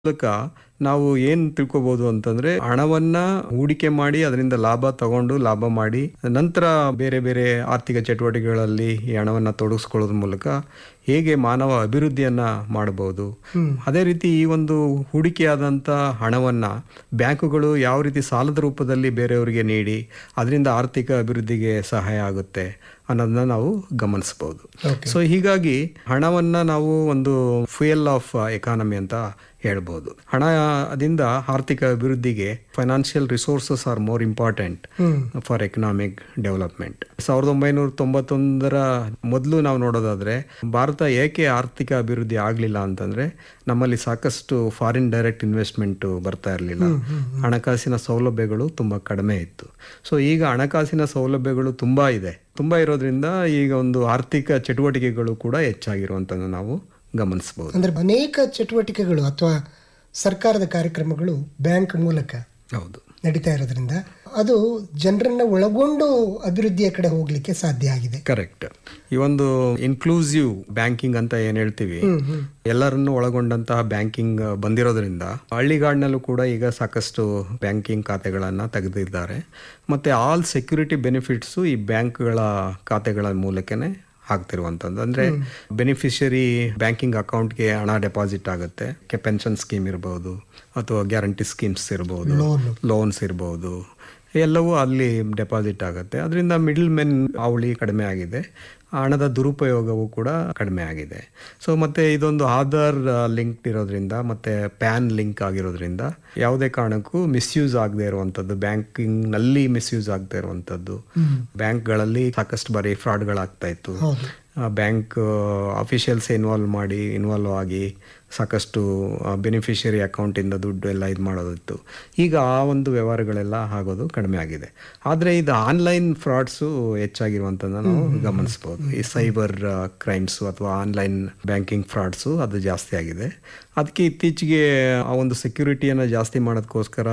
ಮೂಲಕ ನಾವು ಏನ್ ತಿಳ್ಕೊಬಹುದು ಅಂತಂದ್ರೆ ಹಣವನ್ನ ಹೂಡಿಕೆ ಮಾಡಿ ಅದರಿಂದ ಲಾಭ ತಗೊಂಡು ಲಾಭ ಮಾಡಿ ನಂತರ ಬೇರೆ ಬೇರೆ ಆರ್ಥಿಕ ಚಟುವಟಿಕೆಗಳಲ್ಲಿ ಈ ಹಣವನ್ನ ತೊಡಗಿಸ್ಕೊಳ್ಳೋದ್ರ ಮೂಲಕ ಹೇಗೆ ಮಾನವ ಅಭಿವೃದ್ಧಿಯನ್ನ ಮಾಡಬಹುದು ಅದೇ ರೀತಿ ಈ ಒಂದು ಹೂಡಿಕೆಯಾದಂಥ ಹಣವನ್ನ ಬ್ಯಾಂಕುಗಳು ಯಾವ ರೀತಿ ಸಾಲದ ರೂಪದಲ್ಲಿ ಬೇರೆಯವರಿಗೆ ನೀಡಿ ಅದರಿಂದ ಆರ್ಥಿಕ ಅಭಿವೃದ್ಧಿಗೆ ಸಹಾಯ ಆಗುತ್ತೆ ಅನ್ನೋದನ್ನ ನಾವು ಗಮನಿಸಬಹುದು ಸೊ ಹೀಗಾಗಿ ಹಣವನ್ನ ನಾವು ಒಂದು ಫ್ಯೂಯಲ್ ಆಫ್ ಎಕಾನಮಿ ಅಂತ ಹೇಳ್ಬೋದು ಹಣದಿಂದ ಆರ್ಥಿಕ ಅಭಿವೃದ್ಧಿಗೆ financial resources are more important for economic development ಸಾವಿರದ ಒಂಬೈನೂರ ತೊಂಬತ್ತೊಂದರ ಮೊದಲು ನಾವು ನೋಡೋದಾದ್ರೆ ಭಾರತ ಏಕೆ ಆರ್ಥಿಕ ಅಭಿವೃದ್ಧಿ ಆಗಲಿಲ್ಲ ಅಂತಂದ್ರೆ ನಮ್ಮಲ್ಲಿ ಸಾಕಷ್ಟು ಫಾರಿನ್ ಡೈರೆಕ್ಟ್ ಇನ್ವೆಸ್ಟ್ಮೆಂಟ್ ಬರ್ತಾ ಇರಲಿಲ್ಲ ಹಣಕಾಸಿನ ಸೌಲಭ್ಯಗಳು ತುಂಬಾ ಕಡಿಮೆ ಇತ್ತು ಸೊ ಈಗ ಹಣಕಾಸಿನ ಸೌಲಭ್ಯಗಳು ತುಂಬಾ ಇದೆ ತುಂಬಾ ಇರೋದ್ರಿಂದ ಈಗ ಒಂದು ಆರ್ಥಿಕ ಚಟುವಟಿಕೆಗಳು ಕೂಡ ಹೆಚ್ಚಾಗಿರುವಂತದ್ದು ನಾವು ಗಮನಿಸಬಹುದು ಅಂದ್ರೆ ಅನೇಕ ಚಟುವಟಿಕೆಗಳು ಅಥವಾ ಸರ್ಕಾರದ ಕಾರ್ಯಕ್ರಮಗಳು ಬ್ಯಾಂಕ್ ಮೂಲಕ ಹೌದು ನಡೀತಾ ಇರೋದ್ರಿಂದ ಅದು ಜನರನ್ನ ಒಳಗೊಂಡು ಅಭಿವೃದ್ಧಿಯ ಕಡೆ ಹೋಗ್ಲಿಕ್ಕೆ ಸಾಧ್ಯ ಆಗಿದೆ ಕರೆಕ್ಟ್ ಈ ಒಂದು ಇನ್ಕ್ಲೂಸಿವ್ ಬ್ಯಾಂಕಿಂಗ್ ಅಂತ ಏನ್ ಹೇಳ್ತೀವಿ ಎಲ್ಲರನ್ನು ಒಳಗೊಂಡಂತಹ ಬ್ಯಾಂಕಿಂಗ್ ಬಂದಿರೋದ್ರಿಂದ ಹಳ್ಳಿಗಾಡಿನಲ್ಲೂ ಕೂಡ ಈಗ ಸಾಕಷ್ಟು ಬ್ಯಾಂಕಿಂಗ್ ಖಾತೆಗಳನ್ನ ತೆಗೆದಿದ್ದಾರೆ ಮತ್ತೆ ಆಲ್ ಸೆಕ್ಯೂರಿಟಿ ಬೆನಿಫಿಟ್ಸ್ ಈ ಬ್ಯಾಂಕ್ಗಳ ಖಾತೆಗಳ ಮೂಲಕನೇ ಆಗ್ತಿರುವಂತದ್ದು ಅಂದ್ರೆ ಬೆನಿಫಿಷರಿ ಬ್ಯಾಂಕಿಂಗ್ ಅಕೌಂಟ್ಗೆ ಹಣ ಡೆಪಾಸಿಟ್ ಆಗುತ್ತೆ ಪೆನ್ಷನ್ ಸ್ಕೀಮ್ ಇರಬಹುದು ಅಥವಾ ಗ್ಯಾರಂಟಿ ಸ್ಕೀಮ್ಸ್ ಇರಬಹುದು ಲೋನ್ಸ್ ಇರಬಹುದು ಎಲ್ಲವೂ ಅಲ್ಲಿ ಡೆಪಾಸಿಟ್ ಆಗುತ್ತೆ ಅದರಿಂದ ಮಿಡಲ್ ಮೆನ್ ಅವಳಿ ಕಡಿಮೆ ಆಗಿದೆ ಹಣದ ದುರುಪಯೋಗವೂ ಕೂಡ ಕಡಿಮೆ ಆಗಿದೆ ಸೊ ಮತ್ತೆ ಇದೊಂದು ಆಧಾರ್ ಲಿಂಕ್ ಇರೋದ್ರಿಂದ ಮತ್ತೆ ಪ್ಯಾನ್ ಲಿಂಕ್ ಆಗಿರೋದ್ರಿಂದ ಯಾವುದೇ ಕಾರಣಕ್ಕೂ ಮಿಸ್ಯೂಸ್ ಆಗದೆ ಇರುವಂತದ್ದು ಬ್ಯಾಂಕಿಂಗ್ ನಲ್ಲಿ ಮಿಸ್ಯೂಸ್ ಆಗದೆ ಇರುವಂತದ್ದು ಬ್ಯಾಂಕ್ಗಳಲ್ಲಿ ಸಾಕಷ್ಟು ಬಾರಿ ಫ್ರಾಡ್ಗಳಾಗ್ತಾ ಇತ್ತು ಬ್ಯಾಂಕ್ ಅಫಿಷಿಯಲ್ಸ್ ಇನ್ವಾಲ್ವ್ ಮಾಡಿ ಇನ್ವಾಲ್ವ್ ಆಗಿ ಸಾಕಷ್ಟು ಬೆನಿಫಿಷಿಯರಿ ಅಕೌಂಟಿಂದ ದುಡ್ಡು ಎಲ್ಲ ಇದು ಮಾಡೋದಿತ್ತು ಈಗ ಆ ಒಂದು ವ್ಯವಹಾರಗಳೆಲ್ಲ ಆಗೋದು ಕಡಿಮೆ ಆಗಿದೆ ಆದರೆ ಇದು ಆನ್ಲೈನ್ ಫ್ರಾಡ್ಸು ಹೆಚ್ಚಾಗಿರುವಂಥದ್ದನ್ನ ನಾವು ಗಮನಿಸ್ಬೋದು ಈ ಸೈಬರ್ ಕ್ರೈಮ್ಸು ಅಥವಾ ಆನ್ಲೈನ್ ಬ್ಯಾಂಕಿಂಗ್ ಫ್ರಾಡ್ಸು ಅದು ಜಾಸ್ತಿ ಆಗಿದೆ ಅದಕ್ಕೆ ಇತ್ತೀಚೆಗೆ ಆ ಒಂದು ಸೆಕ್ಯೂರಿಟಿಯನ್ನು ಜಾಸ್ತಿ ಮಾಡೋದಕ್ಕೋಸ್ಕರ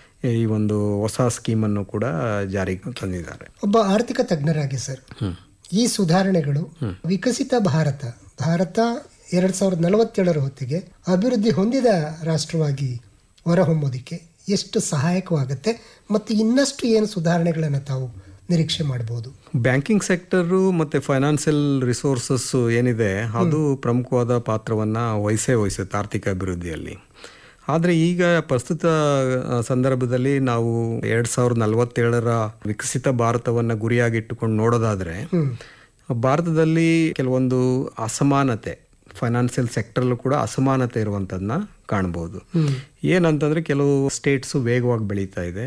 ಈ ಒಂದು ಹೊಸ ಸ್ಕೀಮನ್ನು ಕೂಡ ಜಾರಿಗೆ ತಂದಿದ್ದಾರೆ ಒಬ್ಬ ಆರ್ಥಿಕ ತಜ್ಞರಾಗಿ ಸರ್ ಈ ಸುಧಾರಣೆಗಳು ವಿಕಸಿತ ಭಾರತ ಭಾರತ ಎರಡ್ ಸಾವಿರದ ನಲವತ್ತೇಳರ ಹೊತ್ತಿಗೆ ಅಭಿವೃದ್ಧಿ ಹೊಂದಿದ ರಾಷ್ಟ್ರವಾಗಿ ಹೊರಹೊಮ್ಮೋದಿಕ್ಕೆ ಎಷ್ಟು ಸಹಾಯಕವಾಗುತ್ತೆ ಮತ್ತು ಇನ್ನಷ್ಟು ಏನು ಸುಧಾರಣೆಗಳನ್ನು ತಾವು ನಿರೀಕ್ಷೆ ಮಾಡಬಹುದು ಬ್ಯಾಂಕಿಂಗ್ ಸೆಕ್ಟರು ಮತ್ತೆ ಫೈನಾನ್ಷಿಯಲ್ ರಿಸೋರ್ಸಸ್ ಏನಿದೆ ಅದು ಪ್ರಮುಖವಾದ ಪಾತ್ರವನ್ನ ವಹಿಸೇ ವಹಿಸುತ್ತೆ ಆರ್ಥಿಕ ಅಭಿವೃದ್ಧಿಯಲ್ಲಿ ಆದರೆ ಈಗ ಪ್ರಸ್ತುತ ಸಂದರ್ಭದಲ್ಲಿ ನಾವು ಎರಡ್ ಸಾವಿರದ ನಲವತ್ತೇಳರ ವಿಕಸಿತ ಭಾರತವನ್ನ ಗುರಿಯಾಗಿಟ್ಟುಕೊಂಡು ನೋಡೋದಾದ್ರೆ ಭಾರತದಲ್ಲಿ ಕೆಲವೊಂದು ಅಸಮಾನತೆ ಫೈನಾನ್ಷಿಯಲ್ ಸೆಕ್ಟರ್ಲ್ಲೂ ಕೂಡ ಅಸಮಾನತೆ ಇರುವಂಥದ್ದನ್ನ ಕಾಣ್ಬೋದು ಏನಂತಂದ್ರೆ ಕೆಲವು ಸ್ಟೇಟ್ಸು ವೇಗವಾಗಿ ಬೆಳೀತಾ ಇದೆ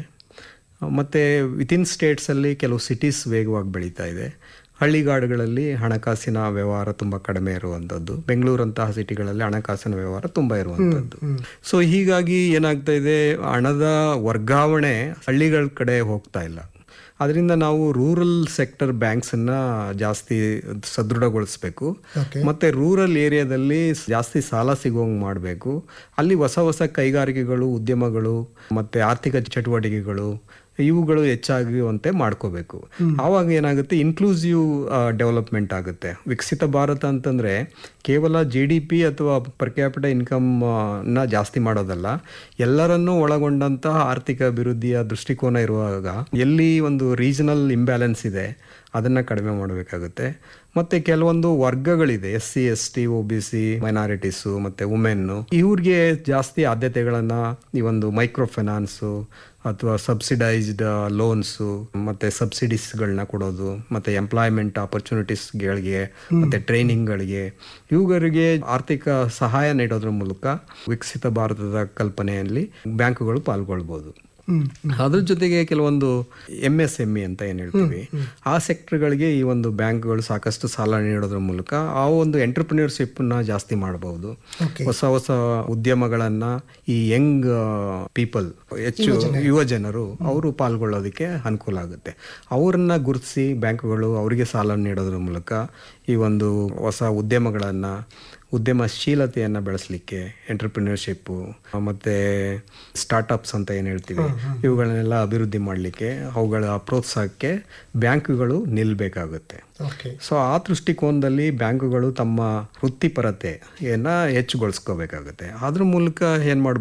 ಮತ್ತು ವಿತಿನ್ ಸ್ಟೇಟ್ಸಲ್ಲಿ ಕೆಲವು ಸಿಟೀಸ್ ವೇಗವಾಗಿ ಬೆಳೀತಾ ಇದೆ ಹಳ್ಳಿಗಾಡುಗಳಲ್ಲಿ ಹಣಕಾಸಿನ ವ್ಯವಹಾರ ತುಂಬ ಕಡಿಮೆ ಇರುವಂಥದ್ದು ಬೆಂಗಳೂರಂತಹ ಸಿಟಿಗಳಲ್ಲಿ ಹಣಕಾಸಿನ ವ್ಯವಹಾರ ತುಂಬ ಇರುವಂಥದ್ದು ಸೊ ಹೀಗಾಗಿ ಏನಾಗ್ತಾ ಇದೆ ಹಣದ ವರ್ಗಾವಣೆ ಹಳ್ಳಿಗಳ ಕಡೆ ಹೋಗ್ತಾ ಇಲ್ಲ ಅದರಿಂದ ನಾವು ರೂರಲ್ ಸೆಕ್ಟರ್ ಬ್ಯಾಂಕ್ಸನ್ನ ಜಾಸ್ತಿ ಸದೃಢಗೊಳಿಸಬೇಕು ಮತ್ತೆ ರೂರಲ್ ಏರಿಯಾದಲ್ಲಿ ಜಾಸ್ತಿ ಸಾಲ ಸಿಗುವಂಗೆ ಮಾಡಬೇಕು ಅಲ್ಲಿ ಹೊಸ ಹೊಸ ಕೈಗಾರಿಕೆಗಳು ಉದ್ಯಮಗಳು ಮತ್ತೆ ಆರ್ಥಿಕ ಚಟುವಟಿಕೆಗಳು ಇವುಗಳು ಹೆಚ್ಚಾಗುವಂತೆ ಮಾಡ್ಕೋಬೇಕು ಆವಾಗ ಏನಾಗುತ್ತೆ ಇನ್ಕ್ಲೂಸಿವ್ ಡೆವಲಪ್ಮೆಂಟ್ ಆಗುತ್ತೆ ವಿಕಸಿತ ಭಾರತ ಅಂತಂದ್ರೆ ಕೇವಲ ಜಿ ಡಿ ಪಿ ಅಥವಾ ಪರ್ ಕ್ಯಾಪಿಟ ಇನ್ಕಮ್ ನ ಜಾಸ್ತಿ ಮಾಡೋದಲ್ಲ ಎಲ್ಲರನ್ನೂ ಒಳಗೊಂಡಂತಹ ಆರ್ಥಿಕ ಅಭಿವೃದ್ಧಿಯ ದೃಷ್ಟಿಕೋನ ಇರುವಾಗ ಎಲ್ಲಿ ಒಂದು ರೀಜನಲ್ ಇಂಬ್ಯಾಲೆನ್ಸ್ ಇದೆ ಅದನ್ನ ಕಡಿಮೆ ಮಾಡಬೇಕಾಗುತ್ತೆ ಮತ್ತೆ ಕೆಲವೊಂದು ವರ್ಗಗಳಿದೆ S C S T O B C minorities ಮತ್ತೆ ವುಮೆನ್ನು ಇವ್ರಿಗೆ ಜಾಸ್ತಿ ಆದ್ಯತೆಗಳನ್ನ ಈ ಒಂದು ಮೈಕ್ರೋ ಫೈನಾನ್ಸು ಅಥವಾ ಸಬ್ಸಿಡೈಸ್ಡ್ ಲೋನ್ಸು ಮತ್ತೆ ಸಬ್ಸಿಡೀಸ್ಗಳನ್ನ ಕೊಡೋದು ಮತ್ತೆ ಎಂಪ್ಲಾಯ್ಮೆಂಟ್ ಆಪರ್ಚುನಿಟೀಸ್ಗಳಿಗೆ ಮತ್ತೆ ಟ್ರೈನಿಂಗ್ಗಳಿಗೆ ಇವುಗಳಿಗೆ ಆರ್ಥಿಕ ಸಹಾಯ ನೀಡೋದ್ರ ಮೂಲಕ ವಿಕಸಿತ ಭಾರತದ ಕಲ್ಪನೆಯಲ್ಲಿ ಬ್ಯಾಂಕುಗಳು ಪಾಲ್ಗೊಳ್ಬೋದು ಅದ್ರ ಜೊತೆಗೆ ಕೆಲವೊಂದು ಎಂ ಎಸ್ ಎಂ ಇ ಅಂತ ಏನ್ ಹೇಳ್ತೀವಿ ಆ ಸೆಕ್ಟರ್ಗಳಿಗೆ ಈ ಒಂದು ಬ್ಯಾಂಕ್ಗಳು ಸಾಕಷ್ಟು ಸಾಲ ನೀಡೋದ್ರ ಮೂಲಕ ಆ ಒಂದು ಎಂಟರ್ಪ್ರಿನಿಯರ್ಶಿಪ್ ನ ಜಾಸ್ತಿ ಮಾಡಬಹುದು ಹೊಸ ಹೊಸ ಉದ್ಯಮಗಳನ್ನ ಈ ಯಂಗ್ ಪೀಪಲ್ ಹೆಚ್ಚು ಯುವ ಜನರು ಅವರು ಪಾಲ್ಗೊಳ್ಳೋದಕ್ಕೆ ಅನುಕೂಲ ಆಗುತ್ತೆ ಅವರನ್ನ ಗುರುತಿಸಿ ಬ್ಯಾಂಕುಗಳು ಅವರಿಗೆ ಸಾಲ ನೀಡೋದ್ರ ಮೂಲಕ ಈ ಒಂದು ಹೊಸ ಉದ್ಯಮಗಳನ್ನ ಉದ್ಯಮಶೀಲತೆಯನ್ನು ಬೆಳೆಸಲಿಕ್ಕೆ ಎಂಟರ್ಪ್ರಿನರ್ಶಿಪ್ಪು ಮತ್ತು ಸ್ಟಾರ್ಟಪ್ಸ್ ಅಂತ ಏನು ಹೇಳ್ತೀವಿ ಇವುಗಳನ್ನೆಲ್ಲ ಅಭಿವೃದ್ಧಿ ಮಾಡಲಿಕ್ಕೆ ಅವುಗಳ ಪ್ರೋತ್ಸಾಹಕ್ಕೆ ಬ್ಯಾಂಕುಗಳು ನಿಲ್ಲಬೇಕಾಗುತ್ತೆ ಸೊ ಆ ದೃಷ್ಟಿಕೋನದಲ್ಲಿ ಬ್ಯಾಂಕುಗಳು ತಮ್ಮ ವೃತ್ತಿಪರತೆಯನ್ನು ಹೆಚ್ಚುಗೊಳಿಸ್ಕೋಬೇಕಾಗುತ್ತೆ ಅದ್ರ ಮೂಲಕ ಏನು ಮಾಡ್ಬೋದು